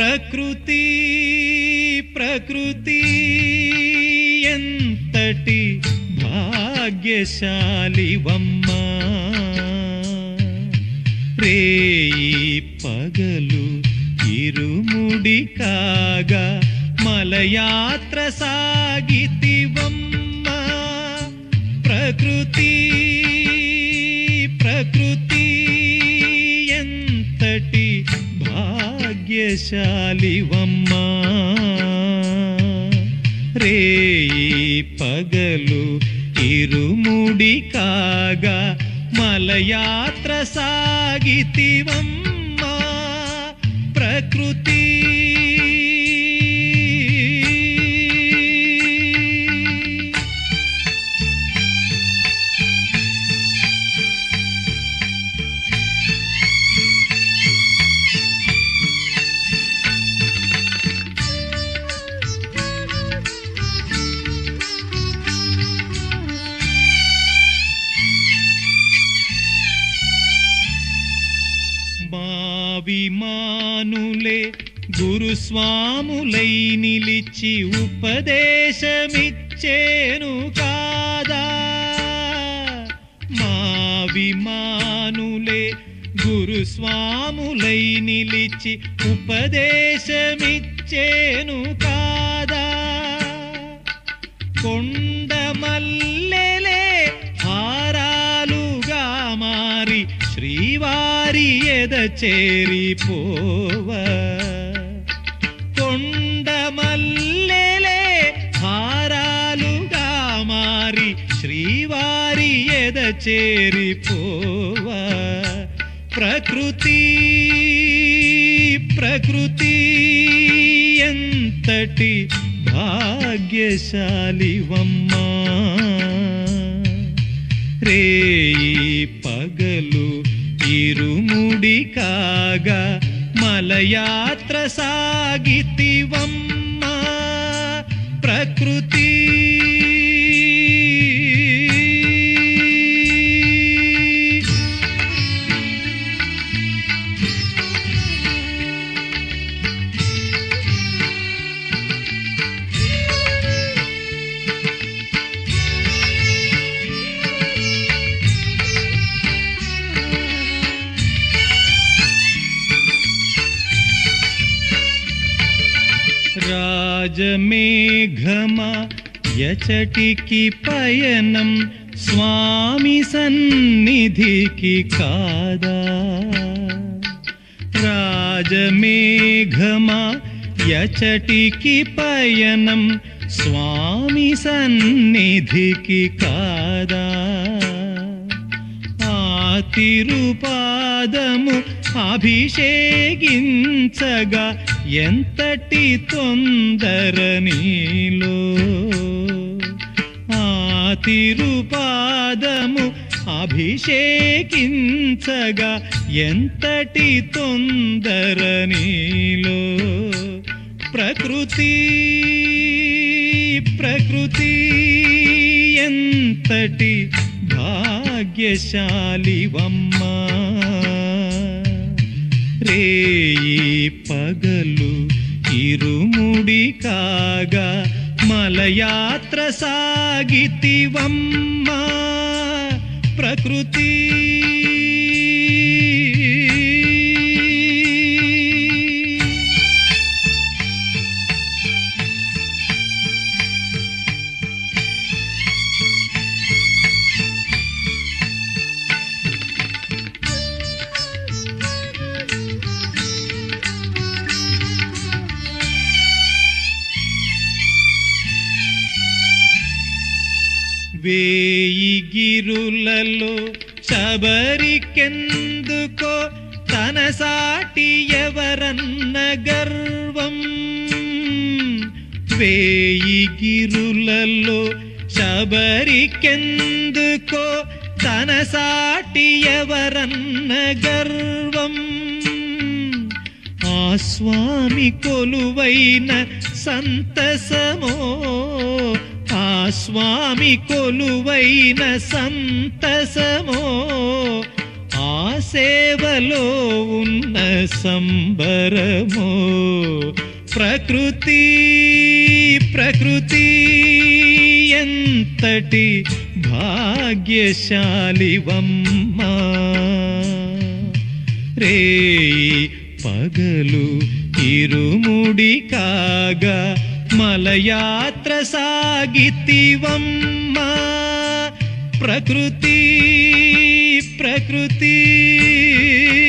ప్రకృతి ప్రకృతి ఎంతటి భాగ్యశాలివమ్మా రేయి పగలు ఇరుముడి కాగా మలయాత్ర సాగితివమ్మా ప్రకృతి ప్రకృతి ఎంతటి భాగ్యశాలివమ్మా రేయి పగలు ఇరుముడి కాగా మలయాత్ర సాగితివమ్మా ప్రకృతి మావిమానులే గురుస్వాములై నిలిచి ఉపదేశమిచ్చేను కాదా మావిమానులే గురుస్వాములై నిలిచి ఉపదేశమిచ్చేను కాదా కొండమల్లెలే హారాలుగా మారి శ్రీవారి ఎద చేరిపోవ కొండమల్లెలే హారాలుగా మారి శ్రీవారి ఎద చేరిపోవ ప్రకృతి ప్రకృతి ఎంతటి భాగ్యశాలివమ్మా రేయి పగలు ఇరుముడి కాగా మలయాత్ర సాగితివమ్మా ప్రకృతి రాజమేఘమా యచటికి పయనం స్వామి సన్నిధికి కాదా రాజమేఘమా యచటికి పయనం స్వామి సన్నిధికి కాదా ఆ తిరుపాదము అభిషేకించగా ఎంతటి తొందర నీలో ఆ తిరుపాదము అభిషేకించగా ఎంతటి తొందర నీలో ప్రకృతి ప్రకృతి ఎంతటి భాగ్యశాలివమ్మా రేయి పగలు ఇరుముడి కాగా మలయాత్ర సాగితివమ్మా ప్రకృతి వేయి గిరులలో శబరికెందుకో తన సాటి ఎవరన్న గర్వం వేయి గిరులలో శబరికెందుకో తన సాటి ఎవరన్న గర్వం ఆ స్వామి కొలువైన సంతసమో ఆ స్వామి కొలువైన సంతసమో ఆ ఆ సేవలో ఉన్న సంబరమో ప్రకృతి ప్రకృతి ఎంతటి భాగ్యశాలివమ్మా రే పగలు ఇరుముడి కాగా మలయాత్ర సాగితివమ్మా ప్రకృతి ప్రకృతి